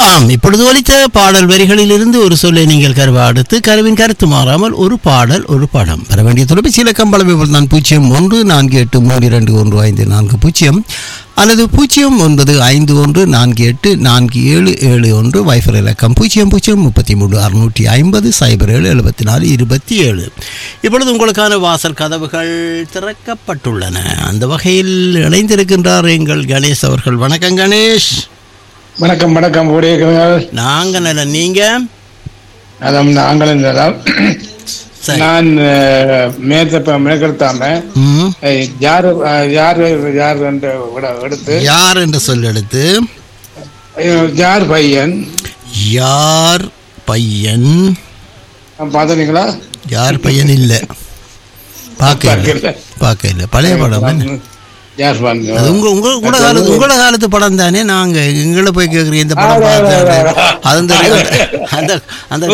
ஆம் இப்பொழுது ஒலித்த பாடல் வரிகளிலிருந்து ஒரு சொல்லை நீங்கள் கருவா அடுத்து கருவின் கருத்து மாறாமல் ஒரு பாடல் ஒரு படம் பெற வேண்டிய தொலைபேசி இலக்கம் பலமைப்பு நான் பூஜ்ஜியம் ஒன்று நான்கு எட்டு மூன்று இரண்டு ஒன்று ஐந்து நான்கு பூஜ்ஜியம் அல்லது பூஜ்ஜியம் ஒன்பது ஐந்து ஒன்று நான்கு எட்டு நான்கு ஏழு ஏழு ஒன்று வைஃபர் இலக்கம் பூஜ்ஜியம் பூஜ்ஜியம் முப்பத்தி மூணு அறுநூற்றி ஐம்பது சைபர் ஏழு எழுபத்தி நாலு இருபத்தி ஏழு இப்பொழுது உங்களுக்கான வாசல் கதவுகள் திறக்கப்பட்டுள்ளன அந்த வகையில் இணைந்திருக்கின்றார் எங்கள் கணேஷ் அவர்கள் வணக்கம் கணேஷ் வணக்கம் வணக்கம் கூடியிருக்கிறீர்கள் நாங்க நல்ல நீங்க அதான் நாங்களும் நலம். சரி நான் அஹ், மேற்கப்ப மேற்கெடுத்தாம ம். அஹ், யாரு அஹ், யாரு யார் என்று விட- எடுத்து யார் என்று சொல் எடுத்து அஹ், யார் பையன் யார் பையன் பார்த்தீங்களா யார் பையன் இல்ல பார்க்க இல்ல பார்க்கல. பார்க்க இல்ல பழைய படம் என்ன? யார் பாருங்க அது உங்க உங்க உங்களோட காலத்து உங்களோட காலத்து படம் தானே நாங்க எங்களை போய் கேக்குறீங்க இந்த படம் பார்த்தேன் அது அந்த அந்த அந்த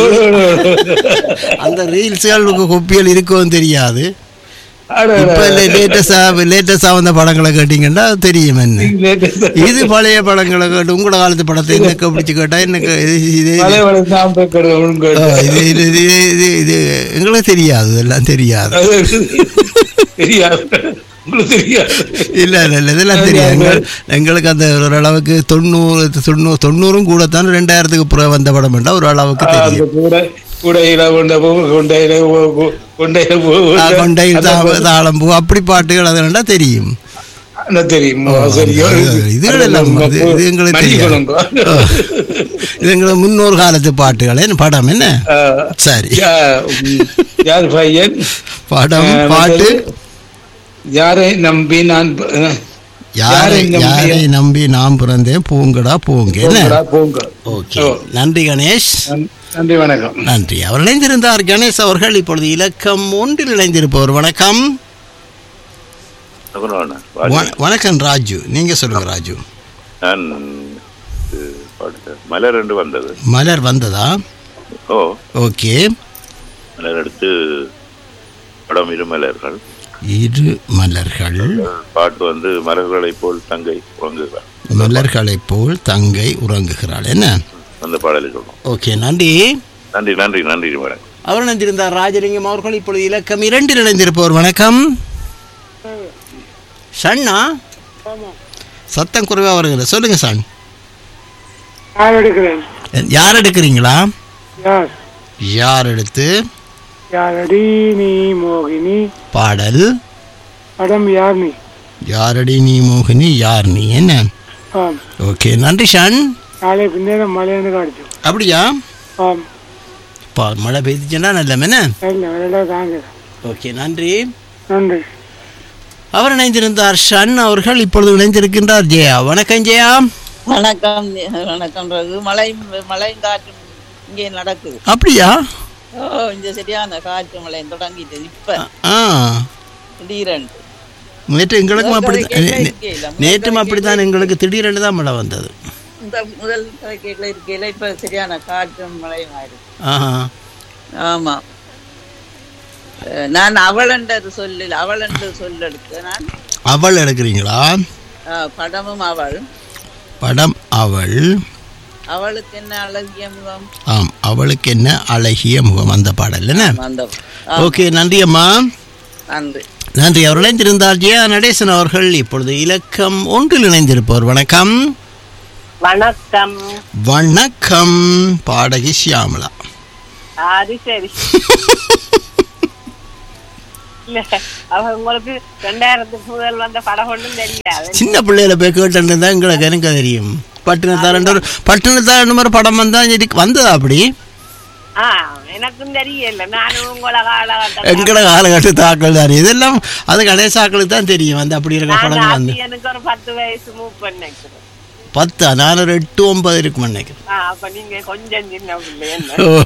அந்த ரீல்ஸ்கள் கொப்பியல் இருக்கும் தெரியாது இப்ப லேட்டஸ்டா லேட்டஸ்டா வந்த படங்களை கேட்டீங்கன்னா அது தெரியும் என்ன இது பழைய படங்களை கேட்டு உங்களோட காலத்து படத்தை என்ன பிடிச்சு கேட்டா என்ன இது இது பழைய படம் தான் போய் கெடு- ஒழுங்கு ஆ, இது இது இது இது இது எங்களுக்கு தெரியாது இதெல்லாம் தெரியாது தெரியாது உங்களுக்கு தெரியாது இல்ல இல்ல இல்ல இதெல்லாம் தெரியும் எங்கள் எங்களுக்கு அந்த ஓரளவுக்கு தொண்ணூறு தொண்ணூறு தொண்ணூறும் கூட தான் ரெண்டாயிரத்துக்கு பிறகு வந்த படம் என்றா ஓரளவுக்கு அந்த தெரியும் கூட கூடையில கொண்ட பூ கொண்டையில பூ- பூ- கொண்டையில பூ ஆ, கொண்டை அந்த தா- தாளம்பூ அப்படி பாட்டுகள் அதெல்லாம் தெரியும் அந்த தெரியும் சரியோ இதுகள் எல்லாம் இது இது எங்களுக்கு தெரியாது ஆ. இது எங்களுக்கு முன்னோரு காலத்து பாட்டுகள் என்ன படம் என்ன சரி யார் பையன் படம் ஆ, பாட்டு யாரை நம்பி நான் ப- அஹ், யாரை யாரை நம்பி- யாரை நம்பி நாம் பிறந்தேன் பூங்கடா பூங்க என்ன போங்கடா, போங்க ஓகே ஓ. நன்றி கணேஷ் நன்- நன்றி வணக்கம் நன்றி அவர் இணைந்திருந்தார் கணேஷ் அவர்கள் இப்பொழுது இலக்கம் ஒன்றில் இணைந்திருப்பவர் வணக்கம் சுகுணவண்ணா, வண- வணக்கம் ராஜு நீங்க சொல்லுங்க ராஜு நான் இது பாடுறேன். மலர் ரெண்டு வந்தது மலர் வந்ததா ஓ ஓகே மலர் எடுத்து படம் இரு மலர்கள் இரு மலர்கள் பாட்டு வந்து மலர்களைப் போல் தங்கை உறங்குகிறார் மலர்களைப் போல் தங்கை உறங்குகிறாள் என்ன அந்த பாடலை சொல்றோம் ஓகே நன்றி நன்றி நன்றி நன்றி மேடம் அவர் இணைந்திருந்தார் ராஜலிங்கம் அவர்கள் இப்பொழுது இலக்கம் இரண்டில் இணைந்திருப்பவர் வணக்கம் சண்ணா சத்தம் குறைவா வருகிற சொல்லுங்க சன் யார் எடுக்கிறேன் யார் எடுக்கிறீங்களா யார் யார் எடுத்து யாரடி நீ மோகினி பாடல் படம் யார் நீ யாரடி நீ மோகினி யார் நீ என்ன ஆம் ஓகே நன்றி ஷான் நாளை பின்னேரம் மழைன்னு காடிச்சோம் அப்படியா ஆம் பா மழை பெய்துச்சுன்னா நல்ல என்ன இல்லை விளையாட தாங்க ஓகே நன்றி நன்றி அவர் இணைந்திருந்தார் ஷன் அவர்கள் இப்பொழுது இணைந்திருக்கின்றார் ஜெயா வணக்கம் ஜெயா வணக்கம் வணக்கம் ரகு மழை மழையும் காற்றும் இங்கே நடக்குது அப்படியா ஓ இந்த சரியான காற்று மழை தொடங்கிட்டு இப்ப ஆ திடீரென்று நேற்று எங்களுக்கும் அப்படி முதல் இருக்கையில, நேற்றும் அப்படித்தான் எங்களுக்கு திடீரென்று தான் மழை வந்தது முதல் முதல் கேட்கல இருக்கையில இப்ப சரியான காற்றும் மழையும் ஆயிருக்கு ஆஹா ஆமா அஹ் நான் அவளன்றது சொல்லு அவளன்று சொல் எடுத்து நான் அவள் எடுக்கிறீங்களா அஹ், படமும் அவள் படம் அவள் அவளுக்கு என்ன அழகிய முகம் ஆம் அவளுக்கு என்ன அழகிய முகம் அந்த பாடல் என்ன அந்த ஓகே நன்றி அம்மா நன்றி நன்றி அவர் இணைந்திருந்தார் ஜெயா நடேசன் அவர்கள் இப்பொழுது இலக்கம் ஒன்றில் இணைந்திருப்பவர் வணக்கம் வணக்கம் வணக்கம் பாடகி ஷியாமலா அது சரி இல்ல அவ உங்களுக்கு ரெண்டாயிரத்துக்கு முதல் வந்த படம் ஒன்றும் தெரியாது சின்ன பிள்ளையில போய் கேட்டு தான் எங்களுக்கு எனக்கு தெரியும் பட்டினத்தாரன்ற ஒரு பட்டினத்தாரன்ற மாதிரி படம் வந்தா இதுக்கு வந்ததா அப்படி ஆ எனக்கும் தெரியல நானும் உங்கள காலகட்டம் எங்கட காலகட்ட தாக்கள் தான் இதெல்லாம் அது கணேசாக்களுக்கு தான் தெரியும் வந்து அப்படி இருக்கிற படங்கள் வந்து எனக்கு ஒரு பத்து வயசு மூவ் பண்ணிக்கிறேன் பத்தா நான் ஒரு எட்டு ஒன்பது இருக்கும் நினைக்கிறேன் ஆ அப்ப நீங்க கொஞ்சம் சின்ன பிள்ளை என்ன ஓ.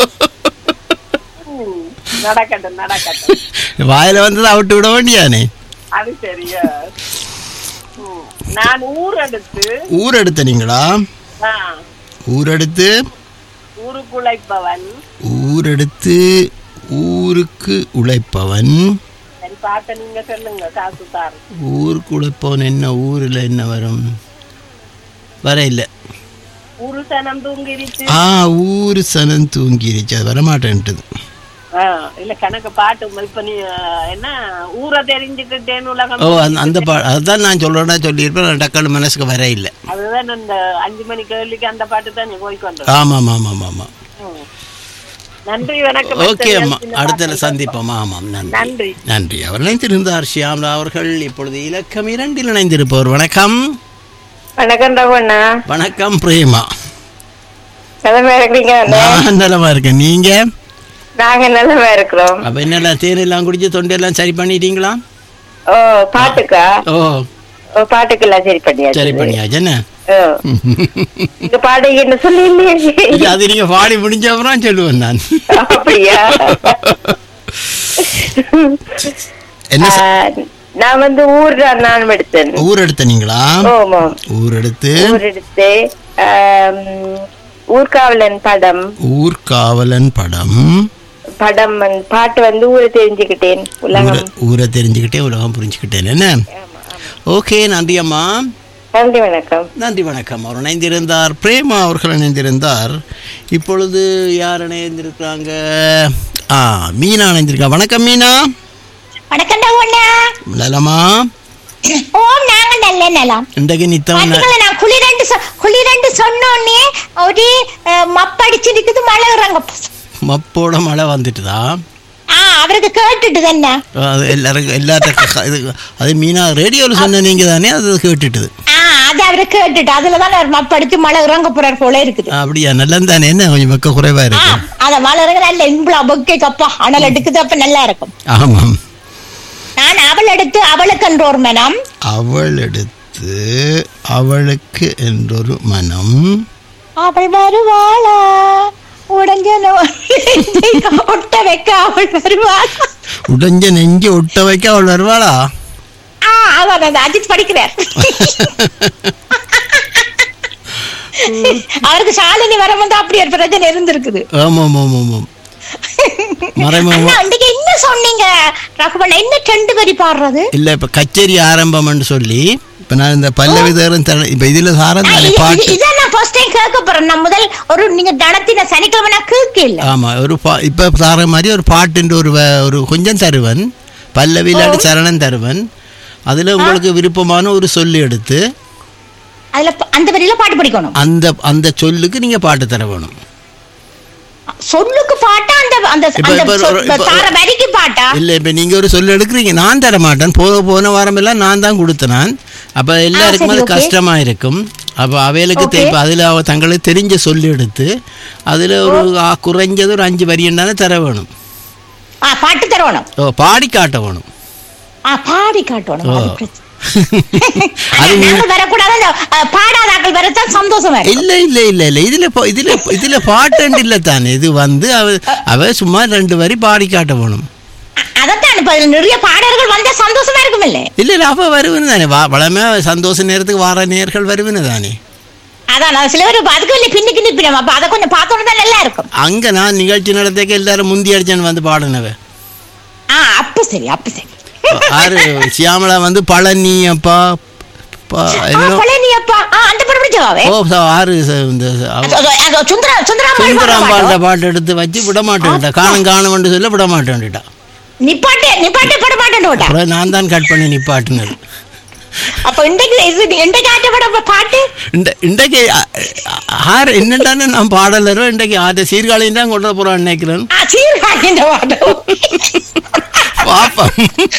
ம், நடக்கட்டும் நடக்கட்டும் வாயில வந்ததை அவிட்டு விட வேண்டியானே அது சரியா ம், நான் ஊர் எடுத்து ஊர் எடுத்த நீங்களா ஆ, ஊர் எடுத்து ஊருக்கு உழைப்பவன் ஊர் எடுத்து ஊருக்கு உழைப்பவன் சரி பார்த்த நீங்க சொல்லுங்க காசு தாரு ஊருக்கு உழைப்பவன் என்ன ஊரில் என்ன வரும் வர இல்லை ஊரு சனம் தூங்கிருச்சு ஆ ஊரு சனம் தூங்கிருச்சு அது வரமாட்டேன்ட்டுது ஆ, இல்ல கணக்கு பாட்டு இப்ப நீ ஆ, என்ன ஊரை தெரிஞ்சுக்கிட்டேன்னு உலகம் ஓ அந்த அந்த பா அதுதான் நான் சொல்கிறேன்னா சொல்லியிருப்பேன் டக்குனு மனசுக்கு வர இல்லை அதுதான் இந்த அஞ்சு மணி கேள்விக்கு அந்த பாட்டு தான் நீ போய்கொண்டு ஆமாம் ஆமாம் ஆமாம் நன்றி வணக்கம் ஓகே அம்மா இந்த அடுத்த பாட்டை சந்திப்போம் ஆமாம் நன்றி நன்றி நன்றி அவர் இணைந்திருந்தார் ஷியாம்லா அவர்கள் இப்பொழுது இலக்கம் இரண்டில் இணைந்திருப்பவர் வணக்கம் வணக்கம் ரகுண்ணா வணக்கம் பிரேமா நிலமா இருக்கிறீங்க நான் நலமா இருக்கேன் நீங்க நாங்க நிலமா இருக்கிறோம் அப்ப என்னெல்லாம் தேனெல்லாம் குடிச்சு தொண்டையெல்லாம் சரி பண்ணிட்டீங்களா ஓ பாட்டுக்கா ஓ ஓ பாட்டுக்கெல்லாம் சரி பண்ணியாச்சு சரி பண்ணியாச்சு என்ன ஓ இங்க பாடுங்கன்னு சொல்லி இல்லையே இல்ல, அது நீங்க பாடி முடிஞ்ச அப்புறம் சொல்லுவேன் நான் அப்படியா என்ன ஆ, ச- நான் வந்து ஊர் தான் நான் எடுத்தேன் ஊர் எடுத்தனீங்களா ஓமா ஊர் எடுத்து ஊர் எடுத்து ஆம், ஊர்காவலன் படம் ஊர்காவலன் படம் படம் வந்து- பாட்டு வந்து ஊரை தெரிஞ்சுக்கிட்டேன் ஊரை உலகம் ஊரை தெரிஞ்சுக்கிட்டே உலகம் புரிஞ்சுக்கிட்டேன் என்ன ஓகே நன்றி அம்மா நன்றி வணக்கம் நன்றி வணக்கம் அவர் இணைந்திருந்தார் பிரேமா அவர்கள் இணைந்திருந்தார் இப்பொழுது யார் இணைந்திருக்கிறாங்க ஆ மீனா இணைந்திருக்கா வணக்கம் மீனா வணக்கம்டா ஒண்ணா நலமா ஓம் நாங்க நல்ல நலம் இன்றைக்கு நித்தம் பாத்தீங்களா நான் குளிரண்டு சொ- குளிரண்டு சொன்னோடனே ஒரே அஹ், மப்படிச்சிருக்குது மழை இறங்க மப்போட மழை வந்துட்டுதா ஆ அவருக்கு கேட்டுட்டு என்ன அது எல்லாருக்கும் எல்லாத்த இது அது மீனா ரேடியோவில் சொன்ன நீங்கள் தானே அது கேட்டுட்டுது ஆ அது அவரு கேட்டுட்டு அதுலதான் அவர் மப்படிச்சு மழை இறங்க போறார் போல இருக்குது அப்படியா நல்லது தானே என்ன கொஞ்சம் வெக்க குறைவாக ஆ இருக்கு அத மழை இறங்க நல்ல இம்பளா பொக்கே கப்பா அனல் எடுக்குது அப்ப நல்லா இருக்கும் ஆமாம் நான் அவள் எடுத்து அவளுக்கு என்ற ஒரு மனம் அவள் எடுத்து அவளுக்கு என்றொரு மனம் அவள் வருவாளா உடஞ்ச நோ- ஒட்ட வைக்க அவள் வருவாளா உடைஞ்ச நெஞ்சு ஒட்ட வைக்க அவள் வருவாளா ஆ அதான் அந்த அஜித் படிக்கிறார் அவருக்கு சாலினி வர வந்து அப்படி ஒரு பிரச்சனை இருந்திருக்குது ஆமாம் ஆமாம் ஆமாம் மறைமுகமா அண்ணா இன்னைக்கு என்ன சொன்னீங்க ரகுவன் என்ன ரெண்டு வரி பாடுறது இல்லை இப்போ கச்சேரி ஆரம்பம்னு சொல்லி இப்போ நான் இந்த பல்லவி தேரம் தர இப்போ இதில் சாரம் ஆ, தானே இது- இது- பாட்டு இதான் நான் ஃபர்ஸ்ட் டைம் கேட்க போறேன் நான் முதல் ஒரு நீங்க நடத்தின சனிக்கிழமை நான் கேட்க இல்ல ஆமாம் ஒரு பா இப்போ சார மாதிரி ஒரு பாட்டுன்ற ஒரு வ- ஒரு கொஞ்சம் தருவன் பல்லவி இல்லாட்டி சரணம் தருவன் அதில் உங்களுக்கு விருப்பமான ஒரு சொல்லு எடுத்து அதுல ப- அந்த வரியில பாட்டு படிக்கணும் அந்த அந்த சொல்லுக்கு நீங்கள் பாட்டு தர வேணும் சொல்லுக்கு பாட்டா அந்த அந்த இப்ப- அந்த இப்ப- சொல்- இப்ப- தார வரிக்கு பாட்டா இல்லை இப்போ நீங்கள் ஒரு சொல்லு எடுக்கிறீங்க நான் தர மாட்டேன் போன போன வாரமெல்லாம் நான் தான் கொடுத்தேன் நான் அப்போ எல்லாருக்கும் சரி, அது okay. கஷ்டமாக இருக்கும் அப்போ அவைகளுக்கு Okay. இப்போ அதில் அவ தங்களுக்கு தெரிஞ்ச சொல்லு எடுத்து அதில் ஒரு ஆ, குறைஞ்சது ஒரு அஞ்சு வரி தானே தர வேணும் ஆ பாட்டு தரணும் ஓ பாடி காட்ட வேணும் ஆ பாடி காட்டணும் ஓ. அது பிரச்சனை. அது ஆனா நீ- நாங்க வரக்கூடாது அந்த அஹ், பாடாதாக்கள் வரத்தான் சந்தோஷமா இருக்கும் இல்ல இல்ல இல்ல இல்ல இதுல பா- இதுல இதுல பாட்டு இல்ல தானே இது வந்து அவ அவ சும்மா ரெண்டு வரி பாடி காட்ட வேணும் அதத்தான் இப்ப இதுல நிறைய பாடல்கள் வந்தா சந்தோஷமா இருக்கும் இல்ல இல்ல இல்ல அவ வருவனு தானே வா வளமே சந்தோஷ நேரத்துக்கு வார நேர்கள் வருவனு தானே அதான் நான் சில பேர் இப்ப அதுக்கு இல்ல பின்னுக்கு நிப்பிடும் அப்ப அதை கொஞ்சம் பார்த்தோன்னு தான் நல்லா இருக்கும் அங்க நான் நிகழ்ச்சி நடத்தக்க எல்லாரும் முந்தி அடிச்சான் வந்து பாடினவ ஆ அப்ப சரி அப்ப சரி ஆறு சியாமலா வந்து பழனி அப்பா பா- ஆ, என்ன பழனி அப்பா ஆ அந்த படம் பிடிச்சவாவே ஓ ச- ஆறு ச- இந்த அவ- சுந்தரா சுந்தராம்பாள் சுந்தராம்பாள்ட பாடுவா. பாட்டு எடுத்து வச்சு விட மாட்டேன்ட்டா காணும் காணும் சொல்ல விட மாட்டேன்ட்டா நிப்பாட்டு நிப்பாட்டு பட மாட்டேன்னு விட்டா அப்புறம் நான் தான் கட் பண்ணி நிப்பாட்டினது அப்ப இன்றைக்கு இது இன்றைக்கு ஆட்ட பட பாட்டு இந்த இன்றைக்கு அ- அ- ஆறு என்னடான்னு நான் பாடலரோ இன்றைக்கு ஆறு சீர்காழியும் தான் கொண்டு போறான்னு நினைக்கிறேன் ஆ, சீர்காழின்ற பாட்டு பாப்போம்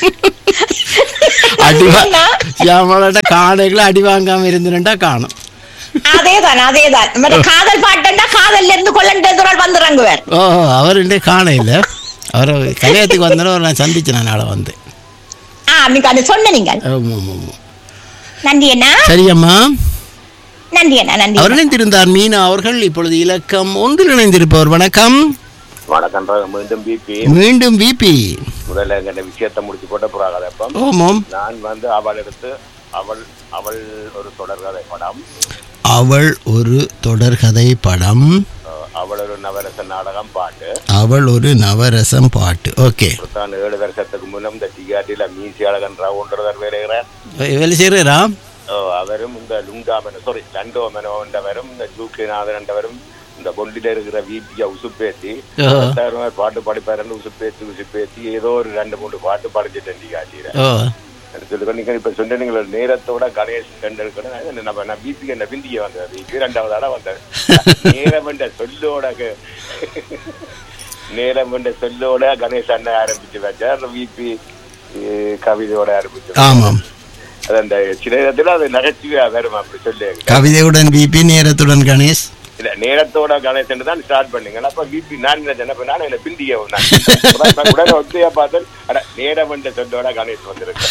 அடி வா- என்ன? சியாமலாட்ட காடைகளை அடி வாங்காம இருந்துட்டா காணும் அதேதான் அதேதான் மற்ற காதல் பாட்டுண்டா காதல்ல இருந்து கொல்லண்டதுரால் வந்து இறங்குவார் ஓ அவர் இன்றைய காண இல்லை அவர் கல்யாணத்துக்கு வந்தாலும் நான் சந்திச்சேன் நான் நாளை வந்து ஆ நீங்க அது சொன்ன நீங்கள் ஆமா, ஆமா, ஆமா. நன்றி அண்ணா சரியம்மா நன்றி அண்ணா நன்றி அவர் அண்ணா. இணைந்திருந்தார் மீனா அவர்கள் இப்பொழுது இலக்கம் ஒன்றில் இணைந்திருப்பவர் வணக்கம் வணக்கம் மீண்டும் பிபி மீண்டும் விபி முதல்ல எங்க விஷயத்தை முடிச்சு போட்ட புறாகதப்பம் ஓமோம் நான் வந்து அவள் எடுத்து அவள் அவள் ஒரு தொடர்கதை படம் அவள் ஒரு தொடர்கதை படம் அஹ், அவள் ஒரு நவரச நாடகம் பாட்டு அவள் ஒரு நவரசம் பாட்டு ஓகே தான் ஏழு வருஷத்துக்கு முன்னம் இந்த டிஆர்டியில் மீசி அழகன் ராவுன்றதர் வேலைகிறேன் வேலை செய்கிறா ஓ, அவரும் இந்த லுங்காமன சாரி லண்டோமனோன்றவரும் இந்த ஜூகேநாதன்றவரும் இந்த பொண்டில இருக்கிற விபியா உசுப்பேத்தி ஓ. சார் பாட்டு படிப்பாருன்னு உசுப்பேத்தி உசுப்பேத்தி ஏதோ ஒரு ரெண்டு மூணு பாட்டு படிச்சுட்டு காட்டிடுறேன் ஓ சொல்லுங்க நீங்க இப்ப சொன்னீங்களா நேரத்தோட கணேஷ் கண்டெடுக்கணும் நம்ம நான் பிபி என்ன பிந்திய வந்தேன் பிபி ரெண்டாவது இடம் வந்தேன் நேரம் என்ற சொல்லோட க- நேரம் என்ற சொல்லோட கணேஷ் அண்ணன் ஆரம்பிச்சு வச்சார் பிபி கவிதையோட ஆரம்பிச்சு ஆமாம் அது அந்த சில நேரத்துல அது நகைச்சுவையா வரும் அப்படி சொல்லி கவிதையுடன் பிபி நேரத்துடன் கணேஷ் இல்ல நேரத்தோட கணேசன் தான் ஸ்டார்ட் பண்ணீங்க அப்ப பிபி நான் நினைச்சேன் அப்ப நான் என்ன பிந்திய நான் உடனே ஒத்தையா பார்த்தேன் அட நேரம் என்ற சொல்லோட கணேஷ் வந்திருக்கேன்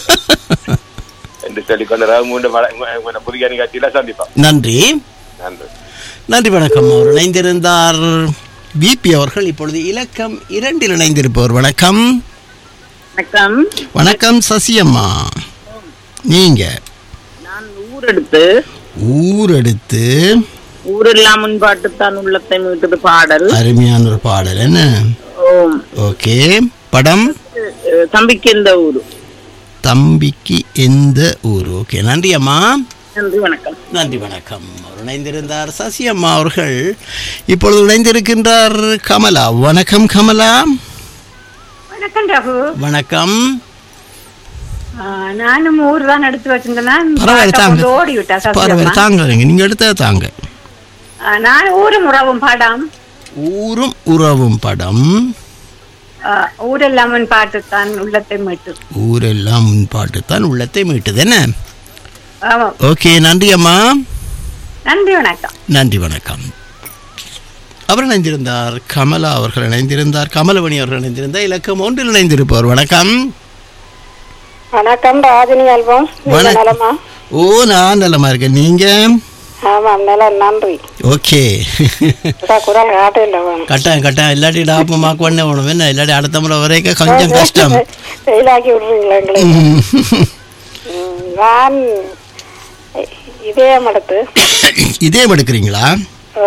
என்று சொல்லி கொண்டு மூன்று மலை புதிய நிகழ்ச்சியில சந்திப்போம் நன்றி நன்றி நன்றி வணக்கம் அவர் இணைந்திருந்தார் பிபி அவர்கள் இப்பொழுது இலக்கம் இரண்டில் இணைந்திருப்பவர் வணக்கம் வணக்கம் வணக்கம் சசியம்மா நீங்க நான் ஊரெடுத்து ஊரெடுத்து ஊரெல்லாம் முன்பாட்டுத்தான் உள்ளத்தை மீட்டது பாடல் அருமையான ஒரு பாடல் என்ன ஓம் ஓகே படம் அஹ் தம்பிக்கு எந்த ஊரு தம்பிக்கு எந்த ஊர் ஓகே நன்றி அம்மா நன்றி வணக்கம் நன்றி வணக்கம் அவர் இணைந்திருந்தார் சசி அம்மா அவர்கள் இப்பொழுது இணைந்திருக்கின்றார் கமலா வணக்கம் கமலா வணக்கம் ரகு வணக்கம் ஆ, நானும் ஊர் தான் எடுத்து வச்சிருந்தேன் பரவாயில்ல தாங்க ஓடி விட்டா பரவாயில்ல சசியம்மா. தாங்க நீங்க எடுத்தத தாங்க ஆ, நான் ஊரும் உறவும் படம் ஊரும் உறவும் படம் ஆ, ஊரெல்லாம் பாட்டுத்தான் உள்ளத்தை மீட்டு ஊரெல்லாம் முன்பாட்டு தான் உள்ளத்தை மீட்டுது என்ன ஆமாம் ஓகே நன்றி அம்மா நன்றி வணக்கம் நன்றி வணக்கம் அவர் இணைந்திருந்தார் கமலா அவர்கள் இணைந்திருந்தார் கமலவணி அவர்கள் இணைந்திருந்தார் இலக்கம் ஒன்றில் இணைந்திருப்பவர் வணக்கம் வணக்கம் ராஜினி அல்பம் வணக்கம். நலமா ஓ நான் நலமா இருக்கேன் நீங்க ஆமாம் நலம் நன்றி ஓகே இதா குரல் காட்டில் வேணும் கட்டாயம் கட்டாயம் இல்லாட்டி டாப்பமாக்கு பண்ண வேணும் என்ன இல்லாட்டி அடுத்த முறை வரைக்கும் கொஞ்சம் கஷ்டம் செயலாக்கி விடுறீங்களா எங்களை ம். ம், நான் இதயம் எடுத்து இதயம் எடுக்கிறீங்களா ஓ,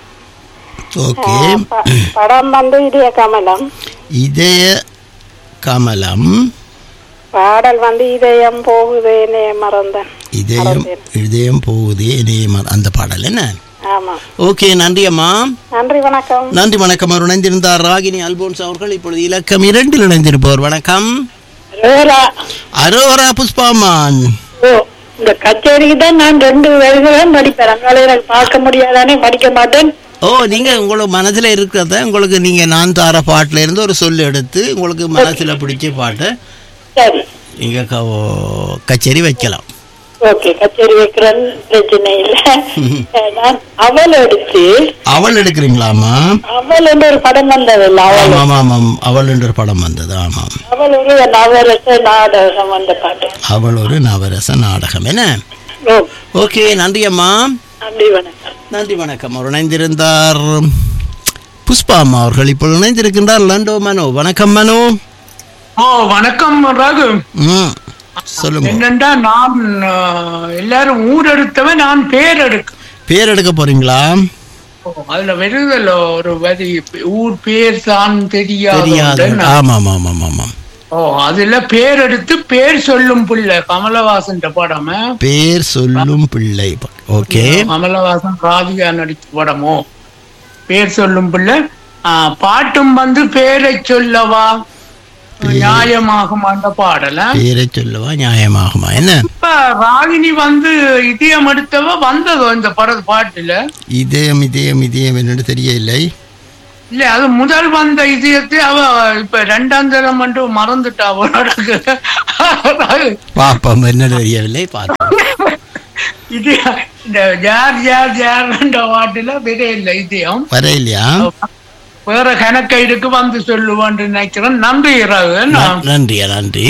ஓகே ப- படம் வந்து இதய கமலம் இதய கமலம் பாடல் வந்து இதயம் போகுதேனே மறந்தேன் இதயம் இதயம் போகுதே இணையம் அந்த பாடல் என்ன ஆமா ஓகே நன்றி அம்மா நன்றி வணக்கம் நன்றி வணக்கம் அவர் இணைந்திருந்தார் ராகினி அல்போன்ஸ் அவர்கள் இப்பொழுது இலக்கம் இரண்டில் இணைந்திருப்பவர் வணக்கம் அரோரா புஷ்பாமான் ஓ இந்த கச்சேரிக்கு தான் நான் ரெண்டு வயசுதான் படிப்பேன் அதனால எனக்கு பார்க்க முடியாதானே படிக்க மாட்டேன் ஓ நீங்க உங்களுக்கு மனசுல இருக்கிறத உங்களுக்கு நீங்க நான் தார பாட்டுல இருந்து ஒரு சொல்லு எடுத்து உங்களுக்கு மனசுல பிடிச்ச பாட்டை சரி நீங்க க- ஓ, கச்சேரி வைக்கலாம் ஓகே கச்சேரி வைக்கிறேன் பிரச்சனை இல்ல நான் அவள் எடுத்து அவள் எடுக்கிறீங்களாமா அவள் என்று ஒரு படம் வந்ததில்ல அவள் ஆமாம் ஆமாம் அவள் என்ற ஒரு படம் வந்தது ஆமாம் அவள் ஒரு நவரச நாடகம் வந்த பாட்டு அவள் ஒரு நவரச நாடகம் என்ன ஓ ஓகே நன்றி அம்மா நன்றி வணக்கம் நன்றி வணக்கம் அவர் இணைந்திருந்தார் புஷ்பா அம்மா அவர்கள் இப்பொழுது இணைந்திருக்கின்றார் லண்டோ மனோ வணக்கம் மனோ ஓ வணக்கம் ரகு ம் சொல்லுங்க என்னண்டா நான் அஹ், எல்லாரும் ஊர் எடுத்தவன் நான் பேர் எடுக்க பேர் எடுக்க போறீங்களா ஓ, அதுல வருதல்ல ஒரு வரி ஊர் பேர் தான் தெரியாது தெரியாது ஆமாம் ஆமாம் ஆமாம் ஓ அதுல பேர் எடுத்து பேர் சொல்லும் பிள்ளை கமலவாசன் படம் பேர் சொல்லும் பிள்ளை ஓகே கமலவாசன் ராதிகா நடிச்ச படமோ பேர் சொல்லும் பிள்ளை ஆ, பாட்டும் வந்து பேரை சொல்லவா நியாயமாகும் அந்த பாடல பேரை சொல்லவா நியாயமாகுமா என்ன இப்ப ராகினி வந்து இதயம் எடுத்தவ வந்ததோ இந்த பட பாட்டுல இதயம் இதயம் இதயம் என்னன்னு தெரியவில்லை இல்ல அது முதல் வந்த இதயத்தை அவ இப்ப ரெண்டாம் தரம் மட்டும் மறந்துட்டா அவளோட பாப்போம் என்ன தெரியவில்லை பார்ப்போம் இது இந்த ஜார் ஜார் ஜார்ன்ற பாட்டுல விட இல்லை இதயம் வர இல்லையா வேற கணக்கைடுக்கு வந்து சொல்லுவான்னு நினைக்கிறேன் நன்றி இரவு ந- நன்றியா நன்றி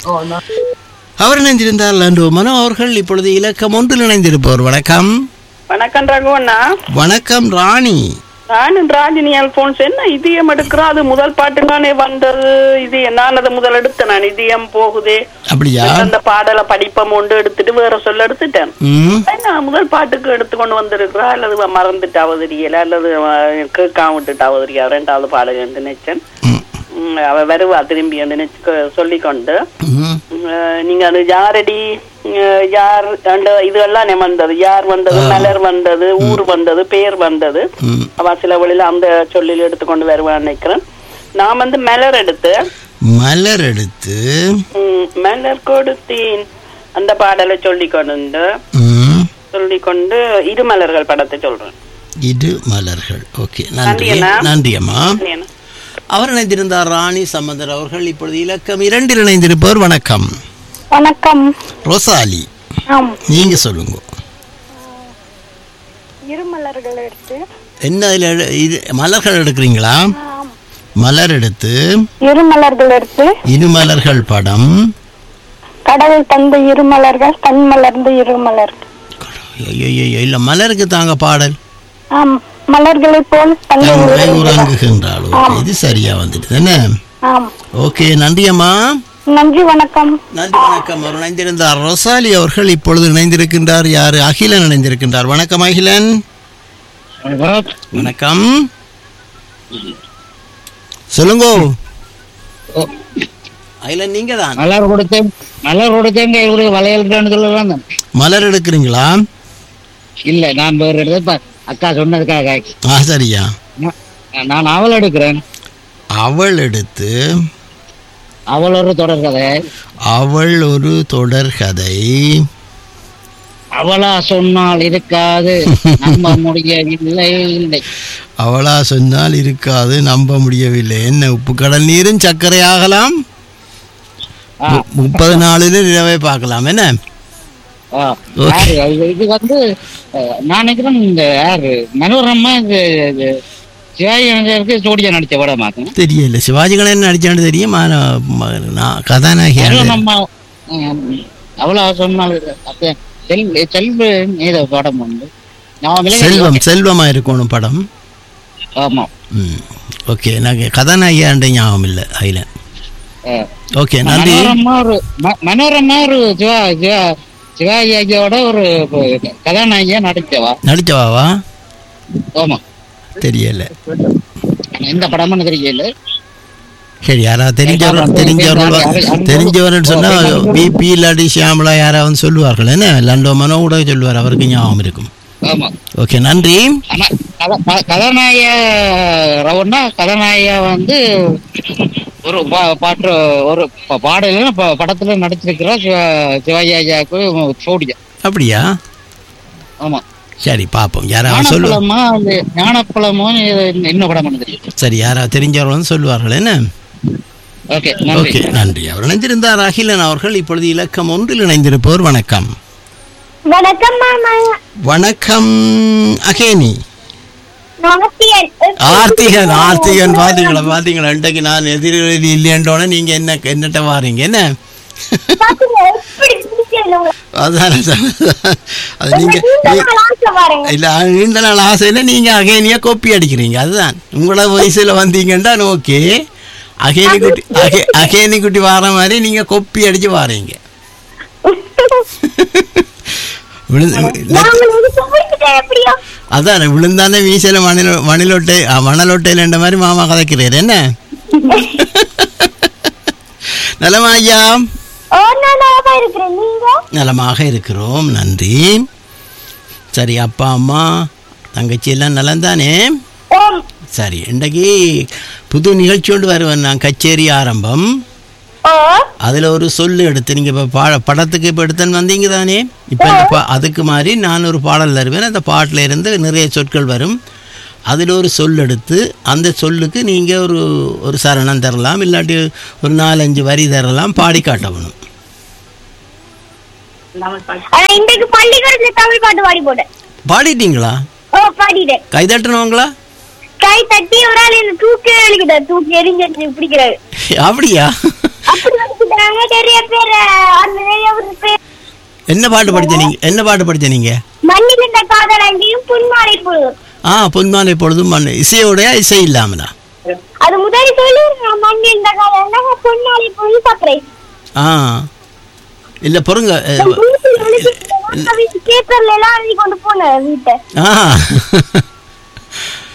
அவர் இணைந்திருந்தார் லண்டோ மனோ அவர்கள் இப்பொழுது இலக்கம் ஒன்றில் இணைந்திருப்பவர் வணக்கம் வணக்கம் ரகுவண்ணா வணக்கம் ராணி நானும் ராஜினி அல்போன்ஸ் என்ன இதயம் எடுக்கிறோம் அது முதல் பாட்டுதானே வந்தது இது நான் அதை முதல் எடுத்தேன் நான் இதயம் போகுதே அப்படியா அந்த பாடலை படிப்பம் ஒன்று எடுத்துட்டு வேற சொல்ல எடுத்துட்டேன் ம் என்ன முதல் பாட்டுக்கு எடுத்து கொண்டு வந்திருக்கிறா அல்லது இவ மறந்துட்டாவோ தெரியல அல்லது அவ கேட்காம விட்டுட்டாவோ தெரியாது ரெண்டாவது பாடல் நினைச்சேன் ம். உம், அவ வருவா திரும்பி நினைச்சு சொல்லிக்கொண்டு ம் உம், நீங்க அது யாரடி அஹ், யார் அந்த இதுகள்லாம் வந்தது யார் வந்தது ஆ. மலர் வந்தது ஊர் வந்தது பேர் வந்தது ம். அவ சில வழியில அந்த சொல்லில் எடுத்துக்கொண்டு வருவான்னு நினைக்கிறேன் நான் வந்து மலர் எடுத்து மலர் எடுத்து ம், மலர் கொடுத்தேன் அந்த பாடலை சொல்லி கொண்டு ம், சொல்லி கொண்டு இருமலர்கள் படத்தை சொல்றேன் இரு மலர்கள் ஓகே நன்றி நன்றி அண்ணா. நன்றி அம்மா என்ன? அவர் இணைந்திருந்தார் ராணி சம்பந்தர் அவர்கள் இப்பொழுது இலக்கம் இரண்டில் இணைந்திருப்பவர் வணக்கம் வணக்கம் ரோசாலி ஆம் நீங்க சொல்லுங்க இருமலர்கள் எடுத்து என்ன அதுல எடு- இது மலர்கள் எடுக்கிறீங்களா மலர் எடுத்து இருமலர்கள் எடுத்து இருமலர்கள் படம் கடவுள் தந்த இருமலர்கள் தன் மலர்ந்து இருமலர் ஐயோ இல்ல மலருக்கு தாங்க பாடல் ஆம் மலர்களை போல் தந்தை தங்கை உருவாகிறார். உறங்குகின்றாள் ஓகே இது சரியா வந்துட்டு என்ன ஆம் ஓகே நன்றி அம்மா நன்றி வணக்கம் நன்றி வணக்கம் அவர் இணைந்திருந்தார் ரொசாலி அவர்கள் இப்பொழுது இணைந்திருக்கின்றார் யாரு அகிலன் இணைந்திருக்கின்றார் வணக்கம் அகிலன் வணக்கம் சொல்லுங்க அகிலன் நீங்க தான் மலர் கொடுத்தேன் மலர் கொடுத்தேன் இவரு வளையல்ன்னு சொல்லலாம் மலர் எடுக்கிறீங்களா இல்ல நான் வேற இடத்துல இப்ப அக்கா சொன்னதுக்காக ஆ சரியா நான் நான் அவள் எடுக்கிறேன் அவள் எடுத்து அவள் ஒரு தொடர் கதை அவள் ஒரு தொடர்கதை அவளா சொன்னால் இருக்காது நம்ப முடியவில்லை இல்லை அவளா சொன்னால் இருக்காது நம்ப முடியவில்லை என்ன உப்பு கடல் நீரும் சர்க்கரை ஆகலாம் ஆ. மு- முப்பது நாளில் இரவே பார்க்கலாம் என்ன ஆ, Okay. யாரு இது- இது வந்து அஹ், நான் நினைக்கிறேன் இந்த யாரு மனோரமா இந்த இது சிவாஜி கணேசருக்கு ஜோடியா நடிச்ச படம் மாத்தேன் தெரியல சிவாஜி கணேசன் நடிச்சாண்டு தெரியும் ஆனா, ம- நான் கதாநாயகியாண்டு மனோரமா அஹ், அவளா சொன்னால் அப்ப செல் செல்வ ஏதோ படம் உண்டு நான் விலகி- செல்வம் செல்வமா இருக்கணும் படம் ஆமா ம் ஓகே எனக்கு கதாநாயகியாண்ட ஞாபகம் இல்லை அதில் அஹ், ஓகே நன்றி மனோரமா ஒரு ம- மனோரமா ஒரு சிவா சிவா சிவாஜி ஐயாவோட ஒரு கதாநாயகியா நடிச்சவா நடிச்சவாவா ஆமா தெரியல எந்த படம்னு தெரியல சரி யாராவது தெரிஞ்சவர் தெரிஞ்சவர்கள் தெரிஞ்சவர்னு சொன்னா பிபி இல்லாட்டி ஷியாமலா யாராவது சொல்லுவார்கள் என்ன லண்டோ மனோ கூட சொல்லுவார் அவருக்கு ஞாபகம் இருக்கும் ஆமா ஓகே நன்றி ஆனா கத- க- கதாநாயக ரவன்னா கதாநாயகா வந்து ஒரு பா- பாட்டு ஒரு ப- பாடல ப- படத்துல நடிச்சிருக்கிற சிவா- சிவாஜி ஐயாவுக்கு சோடியா அப்படியா ஆமா சரி பார்ப்போம் யாராவது சொல்லு ஞானப்பழமா அந்த ஞானப்பழமோ இது என்ன படம் தெரியும் சரி யாராவது தெரிஞ்சவர்கள் வந்து சொல்லுவார்கள் என்ன ஓகே நன்றி ஓகே நன்றி அவர் இணைந்திருந்தார் அகிலன் அவர்கள் இப்பொழுது இலக்கம் ஒன்றில் இணைந்திருப்பவர் வணக்கம் வணக்கம் மாமா வணக்கம் அகேனி நாத்தியன் ஆர்த்திகன் ஆர்த்திகன் பாத்தீங்களா பாத்தீங்களா இன்றைக்கு நான் எதிரில் இல்லையன்றோட நீங்க என்ன என்னட்ட வாரீங்க என்ன பாத்தீங்க எப்படி பிடிக்கல உங்களுக்கு? அதான் அதான். அது நீங்க நீண்ட நீ- நாள் ஆசை பாருங்க இல்ல நீண்ட நாள் ஆசையில நீங்க அகேனியா கோப்பி அடிக்கிறீங்க அதுதான் உங்களோட வயசுல வந்தீங்கன்னா ஓகே அகேனி குட்டி அகே அகேனி குட்டி வார மாதிரி நீங்க கொப்பி அடிச்சு வாரீங்க விழுந்து நான் உங்களுக்கு பிடிச்சிட்டேன் எப்படியோ அதான் விழுந்தானே வீசல மணில மணிலொட்டை அ, மணலொட்டையில மாதிரி மாமா கதைக்கிறார் என்ன நலமா ஐயா ஓ நான் நலமா இருக்கிறேன் நீங்க நலமாக இருக்கிறோம் நன்றி சரி அப்பா அம்மா தங்கச்சி எல்லாம் நலம்தானே ஓம் சரி இன்றைக்கு புது நிகழ்ச்சி கொண்டு வருவேன் நான் கச்சேரி ஆரம்பம் ஓ அதில் ஒரு சொல்லு எடுத்து நீங்கள் இப்போ பா படத்துக்கு இப்போ எடுத்துன்னு வந்தீங்க தானே இப்போ இந்த பா அதுக்கு மாதிரி நான் ஒரு பாடல் தருவேன் அந்த பாட்டில் இருந்து நிறைய சொற்கள் வரும் அதில் ஒரு சொல் எடுத்து அந்த சொல்லுக்கு நீங்கள் ஒரு ஒரு சரணம் தரலாம் இல்லாட்டி ஒரு நாலஞ்சு வரி தரலாம் பாடி காட்டணும் ஆனா இன்றைக்கு பள்ளிக்கூடத்துல தமிழ் பாட்டு பாடி போட்டேன் பாடிட்டீங்களா ஓ பாடிட்டேன் கை தட்டுனவங்களா கை தட்டி ஒரு ஆள் என்ன தூக்கி எழுக்கிட்டார் தூக்கி எரிஞ்சு பிடிக்கிறாரு அப்படியா அப்படி வச்சுட்டாங்க நிறைய பேர் அந்த நிறைய பேர் என்ன பாட்டு படிச்ச நீங்க என்ன பாட்டு படிச்ச நீங்க மண்ணில் இந்த காதலாண்டியும் புன்மாலை பொழுதும் ஆ பொன்மாலை பொழுதும் மண் இசையோடையா இசை இல்லாமலா அது முதல் சொல்லி மண்ணில் இந்த காதலாண்டா பொன்மாலை பொழுது சர்ப்ரைஸ் ஆ இல்லை பொறுங்க பேப்பர்ல எல்லாம் எழுதி கொண்டு போனேன் வீட்டை ஆ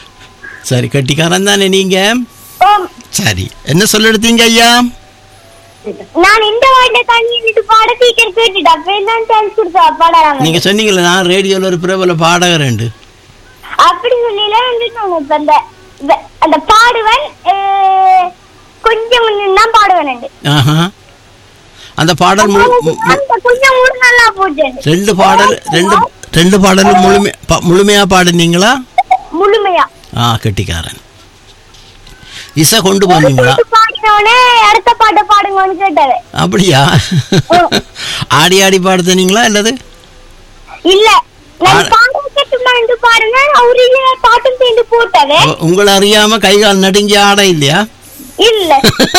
சரி கட்டிக்காரன் தானே நீங்க ஓம் சரி என்ன சொல்ல எடுத்தீங்க ஐயா நான் இந்த வாட்ட தண்ணி இது பாட டீச்சர் கேட்டுட்டா அப்ப என்ன சான்ஸ் கொடுத்தா பாடலாம் நீங்க சொன்னீங்கல்ல நான் ரேடியோல ஒரு பிரபல பாடகர் உண்டு அப்படி சொல்லல இப்ப அந்த இந்த- அந்த பாடுவன் அஹ், கொஞ்சம் தான் பாடுவேன் ஆஹா அந்த பாடல் முழு மு- மு- அந்த கொஞ்சம் கூட நல்லா போச்சு ரெண்டு பாடல் ரெண்டு ரெண்டு பாடலும் முழுமை ப- முழுமையா பாடுனீங்களா முழுமையா ஆ கெட்டிக்காரன் இசை கொண்டு போனீங்களா பாட்டு பாடினோடனே அடுத்த பாட்டை பாடுங்கன்னு கேட்டாரு அப்படியா ஆடி ஆடி பாடுத்தனீங்களா அல்லது இல்ல நான் ஆ- பாட கேட்டுமான்னு பாருங்க அவரு இல்ல பாட்டும் சேர்ந்து போட்டாரு உ- உங்களை அறியாம கை கால் நடுங்கி ஆட இல்லையா இல்ல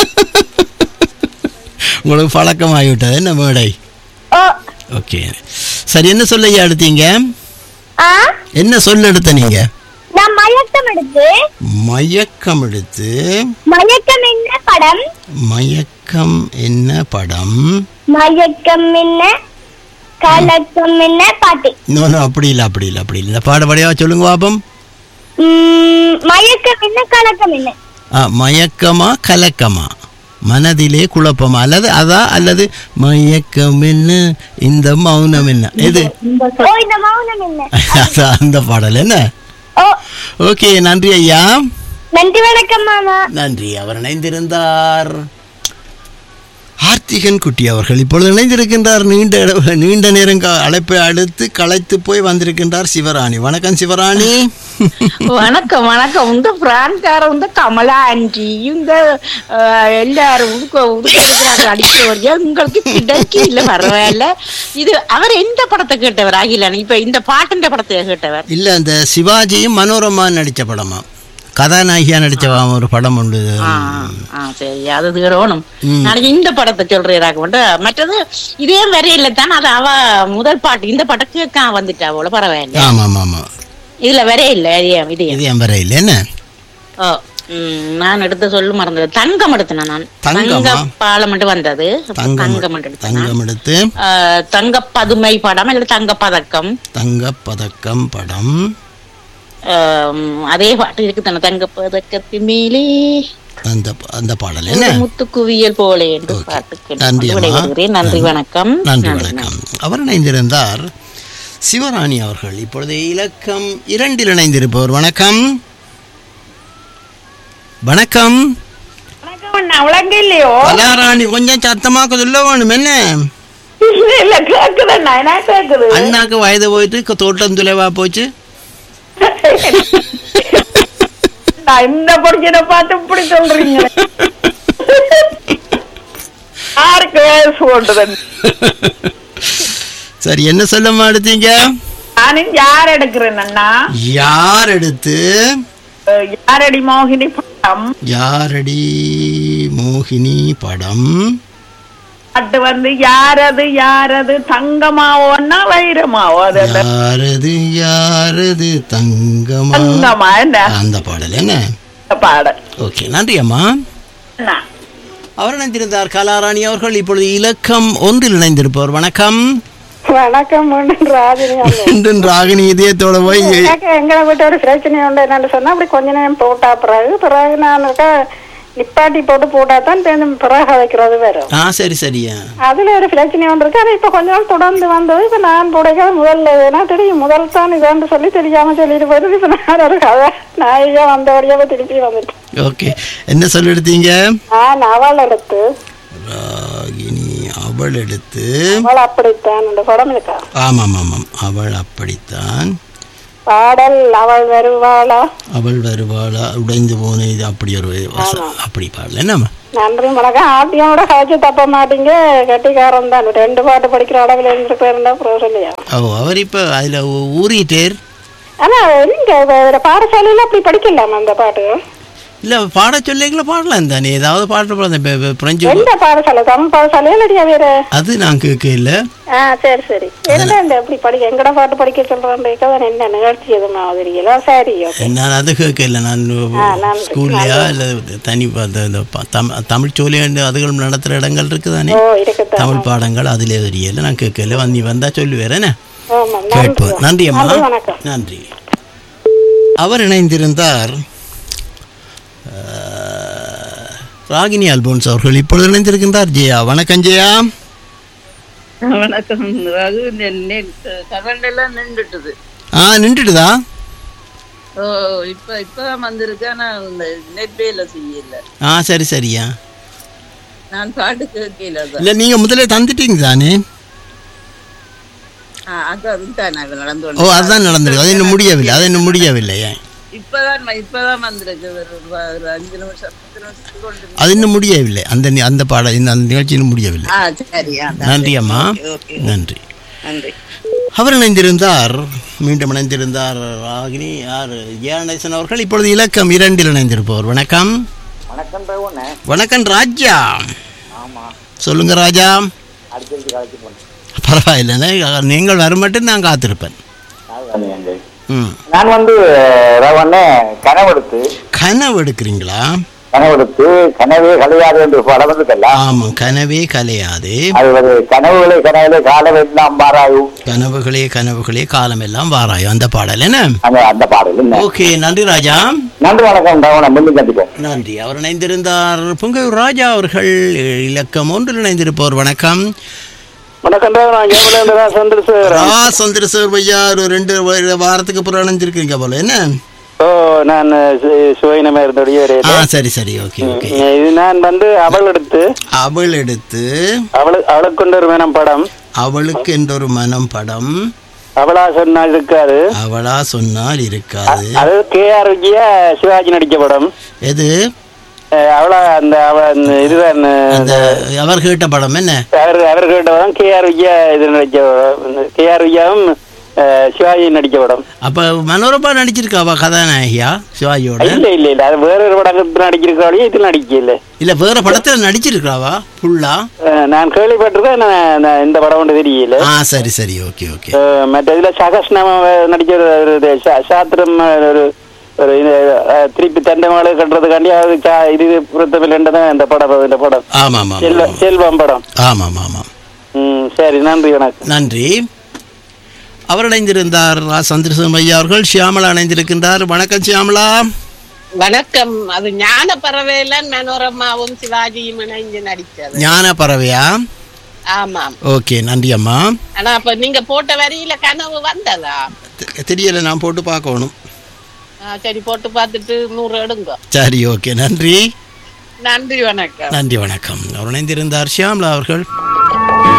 உங்களுக்கு பழக்கமாகிவிட்டது என்ன மேடை ஓ ஓகே சரி என்ன சொல்ல ஐயா எடுத்தீங்க ஆ என்ன சொல்ல எடுத்த நீங்க நான் மயக்கம் எடுத்து மயக்கம் எடுத்து மயக்கம் என்ன படம் மயக்கம் என்ன படம் மயக்கம் என்ன கலக்கம் என்ன பாட்டு இன்னொன்று அப்படி இல்லை அப்படி இல்லை அப்படி இல்லை இந்த பாடப்படியாக சொல்லுங்க பாப்பம் உம், மயக்கம் என்ன கலக்கம் என்ன ஆ மயக்கமா கலக்கமா மனதிலே குழப்பமா அல்லது அதா அல்லது மயக்கம் என்ன இந்த மௌனம் என்ன எது ஓ இந்த மௌனம் என்ன அதான் அந்த பாடல் என்ன ஓ ஓகே நன்றி ஐயா நன்றி வணக்கம் மாமா நன்றி அவர் இணைந்திருந்தார் ஆர்த்திகன் குட்டி அவர்கள் இப்பொழுது இணைந்திருக்கின்றார் நீண்ட இட- நீண்ட நேரம் க- அழைப்பை அடுத்து களைத்து போய் வந்திருக்கின்றார் சிவராணி வணக்கம் சிவராணி வணக்கம் வணக்கம் இந்த பிரான்கார இந்த கமலா ஆண்டி இந்த அஹ், எல்லாரும் உடுக்க உடுக்க இருக்கிறாங்க அடிக்கிறவரையா உங்களுக்கு கிடைக்க இல்ல பரவாயில்ல இது அவர் எந்த படத்தை கேட்டவர் அகிலன் இப்ப இந்த பாட்டுன்ற படத்தை கேட்டவர் இல்ல இந்த சிவாஜியும் மனோரமா நடிச்ச படமா கதாநாயகியா நடிச்ச ஒரு படம் உண்டு ஆ சரி அது தேடணும் ம். நாளைக்கு இந்த படத்தை சொல்றீராக கொண்டு மற்றது இதே வரையில தான் அது அவ முதல் பாட்டு இந்த பாட்டை கேட்க வந்துட்டா அவ்வளவு பரவாயில்ல ஆமா ஆமா ஆமா இதுல வரைய இல்ல இது இது என் வர இல்லை என்ன ஓ ம், நான் எடுத்த சொல்லு மறந்தது தங்கம் எடுத்தேன் நான் தங்கமா? தங்க பாலம் மட்டும் வந்தது தங்கம் தங்கம் எடுத்தேன் தங்கம் எடுத்து தங்க பதுமை படம் இல்ல தங்க பதக்கம் தங்க பதக்கம் படம் ஆம், அதே பாட்டு இருக்கு தானே தங்க பதக்கத்தின் மேலே அந்த அந்த பாடல் ஒரு என்ன முத்து குவியல் போலே என்று பாட்டுக்கு நன்றி அம்மா. விடைபெறுகிறேன். நன்றி வணக்கம் நன்றி வணக்கம் அவர் இணைந்திருந்தார் சிவராணி அவர்கள் இப்பொழுது இலக்கம் இரண்டில் இணைந்திருப்பவர் வணக்கம் வணக்கம் உலக இல்லையோ கலாராணி கொஞ்சம் சத்தமாக சொல்ல வேணும் என்ன இல்ல கேக்குதுண்ணா என்ன கேக்குது அண்ணாக்கு வயது போயிட்டு க- தோட்டம் துளைவா போச்சு நான் இந்த பொடிச்சனை பார்த்து இப்படி சொல்றீங்க யாருக்கு வயசு போட்டது சரி என்ன சொல்ல மாட்டீங்க நானும் யார் எடுக்கிறேன் அண்ணா யார் எடுத்து அஹ் யாரடி மோகினி படம் யாரடி மோகினி படம் அது வந்து யாரது யாரது தங்கமாவோன்னா வைரமாவோ அது அந்த யாரது யாரது தங்கமா தங்கமா என்ன அந்த பாடல் என்ன பாடல் ஓகே நன்றி அம்மா என்ன அவர் இணைந்திருந்தார் கலாராணி அவர்கள் இப்பொழுது இலக்கம் ஒன்றில் இணைந்திருப்பவர் வணக்கம் வணக்கம் மீண்டும் ராஜினி அம்மா. இன்று ராகினி இதயத்தோட போய் எனக்கு எங்களை விட்டு ஒரு பிரச்சனை உண்டு என்னன்னு சொன்னா அப்படி கொஞ்ச நேரம் போட்டா பிறகு பிறகு நான் இருக்கா நிப்பாட்டி போட்டு போட்டா தான் பேருந்து பிறகு வைக்கிறது வரும் ஆ சரி சரியா அதுல ஒரு பிரச்சனை ஒன்று இருக்கு ஆனா இப்ப கொஞ்ச நாள் தொடர்ந்து வந்தது இப்ப நான் போடைக்க முதல்ல ஏன்னா தெரியும் முதல் தான் இதான்னு சொல்லி தெரியாம சொல்லிட்டு போயிட்டு இப்ப நான் ஒரு கதை நாயகா வந்தபடியா இப்ப திருப்பி வந்துட்டேன் ஓகே என்ன சொல்லி எடுத்தீங்க நான் அவள் எடுத்து ராகினி அவள் எடுத்து அவள் அப்படித்தான் இந்த படம் இருக்கா ஆமாம் ஆமாம் அவள் அப்படித்தான் பாடல் அவள் வருவாளா அவள் வருவாளா உடைந்து போன இது அப்படி ஒரு வச- அப்படி பாடல என்னம்மா நன்றி வணக்கம் ஆட்டியோட காய்ச்சி தப்ப மாட்டீங்க கெட்டிக்காரன் தான் ரெண்டு பாட்டு படிக்கிற அளவில் இருந்திருக்கிறா இல்லையா ஓ அவர் இப்போ அதில் ஊறிட்டேர் ஆனா நீங்க வேற பாடசாலையில அப்படி படிக்கலாமா அந்த பாட்டு இல்லை பாட சொல்லிங்களா பாடலாம் தானே ஏதாவது பாட்டு பாடலாம் இப்ப- இப்ப பிரெஞ்சு எந்த பாடசாலை தமிழ் பாடசாலையா இல்லையா வேற அது நான் கேட்க இல்லை ஆ சரி சரி என்ன இந்த எப்படி படிக்க எங்கட பாட்டு படிக்க சொல்றேன் என்ன நிகழ்ச்சி எதுவும் தெரியல சரி ஓகே நான் அது கேட்க இல்லை நான் ஆ, நன்றி. ஸ்கூல்லையா இல்லை தனி ப- இந்த- இந்த ப- தமிழ் தமிழ் சோழி அதுகள் நடத்துகிற இடங்கள் இருக்குதானே ஓ இருக்குதான் தமிழ் பாடங்கள் அதிலே தெரியல நான் கேட்கல வந்து நீ வந்தா சொல்லுவேன் என்ன ஆமா நன்றி கேட்போம் நன்றி அம்மா நன்றி வணக்கம் நன்றி அவர் இணைந்திருந்தார் அஹ், ராகினி அல்போன்ஸ் அவர்கள் இப்பொழுது இணைந்திருக்கின்றார் ஜெயா வணக்கம் ஜெயா வணக்கம் ரகு இந்த கரண்ட் எல்லாம் நின்றுட்டுது ஆ நின்றுடுதா ஓ இப்ப இப்பதான் வந்திருக்கு ஆனா இந்த நெட் வேலை செய்யல ஆ சரி சரியா நான் பாட்டு கேட்கல அதான். இல்லை நீங்கள் முதல்ல தந்துட்டீங்க தானே ஆ, அதான் தானே அது நடந்து ஓ கொண்டு- அதுதான் நடந்திருக்கு அது இன்னும் முடியவில்லை அது இன்னும் முடியவில்லை ஏன் இப்பதான் ம- இப்பதான் வந்திருக்கு ஒரு ப- ஒரு அஞ்சு நிமிஷம் பத்து நிமிஷத்துக்கு கொண்டு அது இன்னும் முடியவில்லை அந்த நி- அந்த பாட இந்த அந்த நிகழ்ச்சி இன்னும் முடியவில்லை ஆ சரி அதான். நன்றி அம்மா ஓகே, ஓகே. நன்றி நன்றி அவர் இணைந்திருந்தார் மீண்டும் இணைந்திருந்தார் ராகினி யார் ஜெயநேசன் அவர்கள் இப்பொழுது இலக்கம் இரண்டில் இணைந்திருப்பவர் வணக்கம் வணக்கம் ரகுண்ணே வணக்கம் ராஜா ஆமா சொல்லுங்க ராஜா அடுத்தடுத்து கலைச்சு போனேன் பரவாயில்லைண்ணே நீங்கள் வரும் மட்டும் நான் காத்திருப்பேன் ம் நான் வந்து ரவண்ணே கனவெடுத்து கனவு எடுக்கிறீங்களா கனவெடுத்து கனவே கலையாது என்று படம் இருக்கல்ல ஆமாம் கனவே கலையாது அது ஒரு கனவுகளே கனவுகளே காலம் எல்லாம் பாராயும் கனவுகளே கனவுகளே காலமெல்லாம் வாராயோ அந்த பாடல் என்ன அந்த அந்த பாடல் என்ன ஓகே நன்றி ராஜா நன்றி வணக்கம் ரவணன் மீண்டும் சந்திப்போம் நன்றி அவர் இணைந்திருந்தார் புங்கையூர் ராஜா அவர்கள் இலக்கம் ஒன்றில் இணைந்திருப்பவர் வணக்கம் வணக்கம் நான் ஜெயமலேந்திரா சந்திரசேகரன் ஆ சந்திரசேகர் ஐயா ஒரு ரெண்டு வா- வாரத்துக்கு அப்புறம் இணைஞ்சிருக்கீங்க போல என்ன ஓ நான் சுவைனமே இருந்தோடைய ஆ சரி சரி ஓகே ஓகே இது நான் வந்து அவள் எடுத்து அவள் எடுத்து அவளு அவளுக்கு கொண்டு ஒரு மேனம் படம் அவளுக்கு என்றொரு மனம் படம் அவளா சொன்னா இருக்காது அவளா சொன்னால் இருக்காது அது கே ஆர் விஜயா சிவாஜி நடிக்க படம் எது அஹ் அவளா அந்த அவ அந்த இதுதான் அந்த அவர் கேட்ட படம் என்ன அவர் அவர் கேட்ட படம் கே ஆர் விஜயா இது நடிக்க கே ஆர் விஜயாவும் அஹ், சிவாஜி நடிக்க படம் அப்ப மனோரமா நடிச்சிருக்காவா கதாநாயகியா சிவாஜியோட இல்ல இல்ல இல்ல அது வேற ஒரு படத்துல நடிக்கிறக்காளியே இதுல நடிக்கல இல்ல வேற படத்துல நடிச்சிருக்காவா ஃபுல்லா அஹ், நான் கேள்விப்பட்டிருக்கேன் நான் நான் இந்த படம் ஒன்று தெரியல ஆ சரி சரி ஓகே ஓகே அஹ் மற்ற இதுல சகஸ்நாம நடிக்கிற ஒரு இது சா- சாத்திரம் ஒரு ஒரு இது, அஹ், திருப்பி தண்டை மாலை கட்டுறதுக்காண்டி அது சா- இது பொருத்தமில்லைன்றதான் இந்த படம் இந்த படம் ஆமா ஆமா செல்வ செல்வம் படம் ஆமாம் ஆமாம் ம் சரி நன்றி வணக்கம் நன்றி அவர் இணைந்திருந்தார் ரா. சந்திரசேகர் ஐயா அவர்கள் ஷியாமலா இணைந்திருக்கின்றார் வணக்கம் ஷியாமலா வணக்கம் அது ஞான பறவையில மனோரமாவும் சிவாஜியும் இணைஞ்சு நடிச்சது ஞான பறவையா ஆமாம் ஓகே நன்றி அம்மா ஆனா அப்ப நீங்க போட்ட வரியில கனவு வந்ததா தெ- தெரியல நான் போட்டு பார்க்கணும் ஆ, சரி போட்டு பார்த்துட்டு நூறு எடுங்க சரி ஓகே நன்றி நன்றி வணக்கம் நன்றி வணக்கம் அவர் இணைந்திருந்தார் ஷியாமலா அவர்கள்